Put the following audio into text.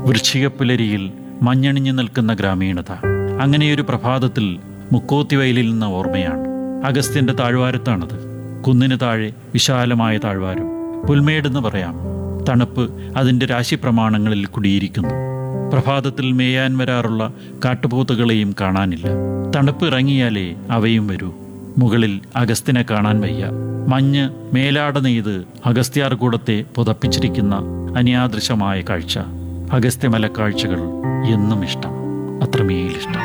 വൃശ്ചികപ്പുലരിയിൽ മഞ്ഞണിഞ്ഞു നിൽക്കുന്ന ഗ്രാമീണത അങ്ങനെയൊരു പ്രഭാതത്തിൽ മുക്കോത്തിവയലിൽ നിന്ന ഓർമ്മയാണ് അഗസ്ത്യന്റെ താഴ്വാരത്താണത് കുന്നിന് താഴെ വിശാലമായ താഴ്വാരം പുൽമേടെന്ന് പറയാം തണുപ്പ് അതിൻ്റെ രാശിപ്രമാണങ്ങളിൽ കുടിയിരിക്കുന്നു പ്രഭാതത്തിൽ മേയാൻ വരാറുള്ള കാട്ടുപോത്തുകളെയും കാണാനില്ല തണുപ്പ് ഇറങ്ങിയാലേ അവയും വരൂ മുകളിൽ അഗസ്ത്യനെ കാണാൻ വയ്യ മഞ്ഞ് മേലാട നെയ്ത് അഗസ്ത്യാർകൂടത്തെ പുതപ്പിച്ചിരിക്കുന്ന അന്യാദൃശമായ കാഴ്ച അഗസ്ത്യമല കാഴ്ചകൾ എന്നും ഇഷ്ടം അത്രമേലിഷ്ടം